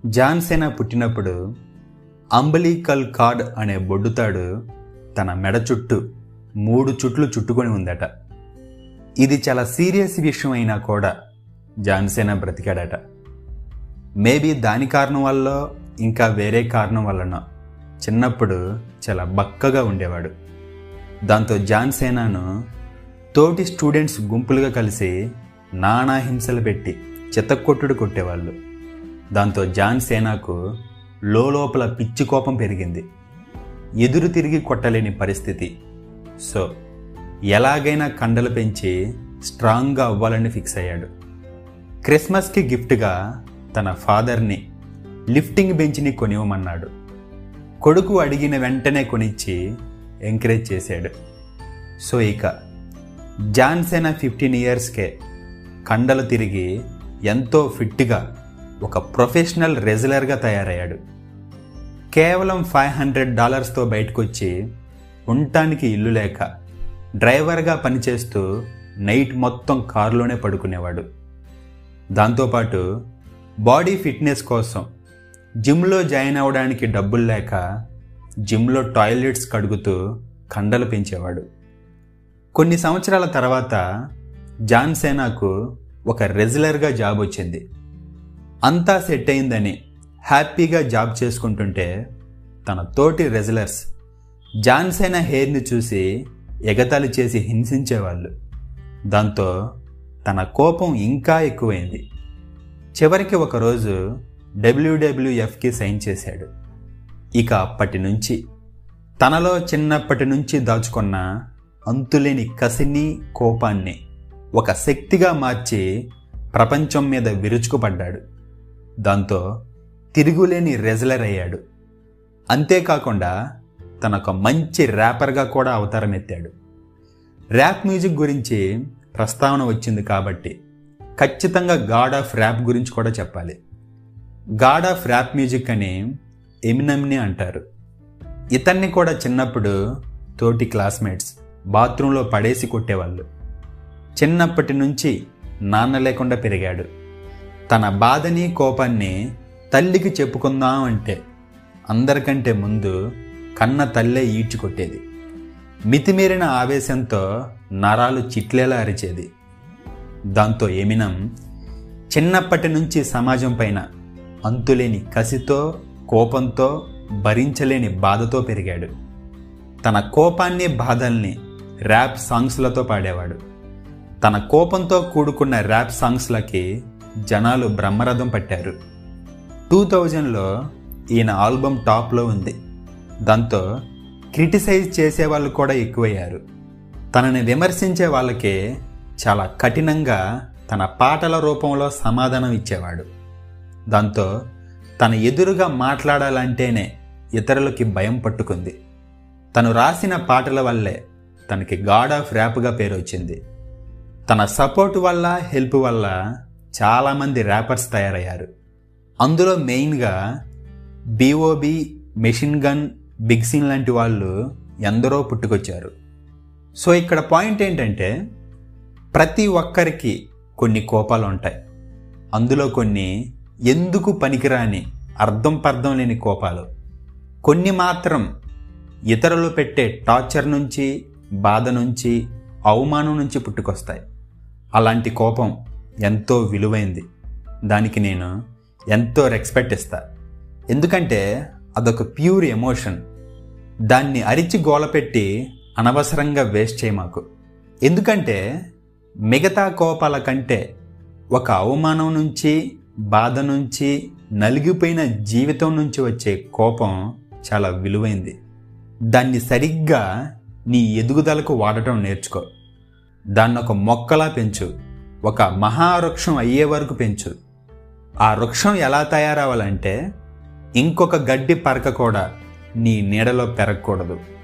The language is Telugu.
జాన్సేన పుట్టినప్పుడు అంబలీకల్ కార్డ్ అనే బొడ్డుతాడు తన మెడ చుట్టూ మూడు చుట్లు చుట్టుకొని ఉందట ఇది చాలా సీరియస్ విషయం అయినా కూడా జాన్సేన బ్రతికాడట మేబీ దాని కారణం వల్ల ఇంకా వేరే కారణం వల్లనో చిన్నప్పుడు చాలా బక్కగా ఉండేవాడు దాంతో జాన్సేనాను తోటి స్టూడెంట్స్ గుంపులుగా కలిసి నానా హింసలు పెట్టి చిత్తకొట్టుడు కొట్టేవాళ్ళు దాంతో జాన్ సేనాకు లోపల పిచ్చి కోపం పెరిగింది ఎదురు తిరిగి కొట్టలేని పరిస్థితి సో ఎలాగైనా కండలు పెంచి స్ట్రాంగ్గా అవ్వాలని ఫిక్స్ అయ్యాడు క్రిస్మస్కి గిఫ్ట్గా తన ఫాదర్ని లిఫ్టింగ్ బెంచ్ని కొనివ్వమన్నాడు కొడుకు అడిగిన వెంటనే కొనిచ్చి ఎంకరేజ్ చేశాడు సో ఇక జాన్సేనా ఫిఫ్టీన్ ఇయర్స్కే కండలు తిరిగి ఎంతో ఫిట్గా ఒక ప్రొఫెషనల్ రెజ్యులర్గా తయారయ్యాడు కేవలం ఫైవ్ హండ్రెడ్ డాలర్స్తో బయటకొచ్చి ఉండటానికి ఇల్లు లేక డ్రైవర్గా పనిచేస్తూ నైట్ మొత్తం కారులోనే పడుకునేవాడు దాంతోపాటు బాడీ ఫిట్నెస్ కోసం జిమ్లో జాయిన్ అవ్వడానికి డబ్బులు లేక జిమ్లో టాయిలెట్స్ కడుగుతూ కండలు పెంచేవాడు కొన్ని సంవత్సరాల తర్వాత జాన్ సేనాకు ఒక రెగ్యులర్గా జాబ్ వచ్చింది అంతా సెట్ అయిందని హ్యాపీగా జాబ్ చేసుకుంటుంటే తన తోటి రెజ్యులర్స్ జాన్సేనా హెయిర్ని చూసి ఎగతాళి చేసి హింసించేవాళ్ళు దాంతో తన కోపం ఇంకా ఎక్కువైంది చివరికి ఒకరోజు డబ్ల్యూడబ్ల్యూఎఫ్కి సైన్ చేశాడు ఇక అప్పటి నుంచి తనలో చిన్నప్పటి నుంచి దాచుకున్న అంతులేని కసిని కోపాన్ని ఒక శక్తిగా మార్చి ప్రపంచం మీద విరుచుకుపడ్డాడు దాంతో తిరుగులేని రెజ్లర్ అయ్యాడు అంతేకాకుండా తనొక మంచి ర్యాపర్గా కూడా అవతారం ఎత్తాడు ర్యాప్ మ్యూజిక్ గురించి ప్రస్తావన వచ్చింది కాబట్టి ఖచ్చితంగా గాడ్ ఆఫ్ ర్యాప్ గురించి కూడా చెప్పాలి గాడ్ ఆఫ్ ర్యాప్ మ్యూజిక్ అని ఎమినమ్ని అంటారు ఇతన్ని కూడా చిన్నప్పుడు తోటి క్లాస్మేట్స్ బాత్రూంలో పడేసి కొట్టేవాళ్ళు చిన్నప్పటి నుంచి నాన్న లేకుండా పెరిగాడు తన బాధని కోపాన్ని తల్లికి చెప్పుకుందాం అంటే అందరికంటే ముందు కన్న తల్లే ఈడ్చుకొట్టేది మితిమీరిన ఆవేశంతో నరాలు చిట్లేలా అరిచేది దాంతో ఎమినం చిన్నప్పటి నుంచి సమాజం పైన అంతులేని కసితో కోపంతో భరించలేని బాధతో పెరిగాడు తన కోపాన్ని బాధల్ని ర్యాప్ సాంగ్స్లతో పాడేవాడు తన కోపంతో కూడుకున్న ర్యాప్ సాంగ్స్లకి జనాలు బ్రహ్మరథం పట్టారు టూ థౌజండ్లో ఈయన ఆల్బమ్ టాప్లో ఉంది దాంతో క్రిటిసైజ్ చేసేవాళ్ళు కూడా ఎక్కువయ్యారు తనని విమర్శించే వాళ్ళకే చాలా కఠినంగా తన పాటల రూపంలో సమాధానం ఇచ్చేవాడు దాంతో తన ఎదురుగా మాట్లాడాలంటేనే ఇతరులకి భయం పట్టుకుంది తను రాసిన పాటల వల్లే తనకి గాడ్ ఆఫ్ ర్యాప్గా పేరు వచ్చింది తన సపోర్ట్ వల్ల హెల్ప్ వల్ల చాలామంది ర్యాపర్స్ తయారయ్యారు అందులో మెయిన్గా BOB Machine Gun Big Sean లాంటి వాళ్ళు ఎందరో పుట్టుకొచ్చారు సో ఇక్కడ పాయింట్ ఏంటంటే ప్రతి ఒక్కరికి కొన్ని కోపాలు ఉంటాయి అందులో కొన్ని ఎందుకు పనికిరాని అర్థం పర్థం లేని కోపాలు కొన్ని మాత్రం ఇతరులు పెట్టే టార్చర్ నుంచి బాధ నుంచి అవమానం నుంచి పుట్టుకొస్తాయి అలాంటి కోపం ఎంతో విలువైంది దానికి నేను ఎంతో రెస్పెక్ట్ ఇస్తా ఎందుకంటే అదొక ప్యూర్ ఎమోషన్ దాన్ని అరిచి గోలపెట్టి అనవసరంగా వేస్ట్ చేయమాకు ఎందుకంటే మిగతా కోపాల కంటే ఒక అవమానం నుంచి బాధ నుంచి నలిగిపోయిన జీవితం నుంచి వచ్చే కోపం చాలా విలువైంది దాన్ని సరిగ్గా నీ ఎదుగుదలకు వాడటం నేర్చుకో దాన్ని ఒక మొక్కలా పెంచు ఒక మహావృక్షం అయ్యే వరకు పెంచు ఆ వృక్షం ఎలా తయారవ్వాలంటే ఇంకొక గడ్డి పరక కూడా నీ నీడలో పెరగకూడదు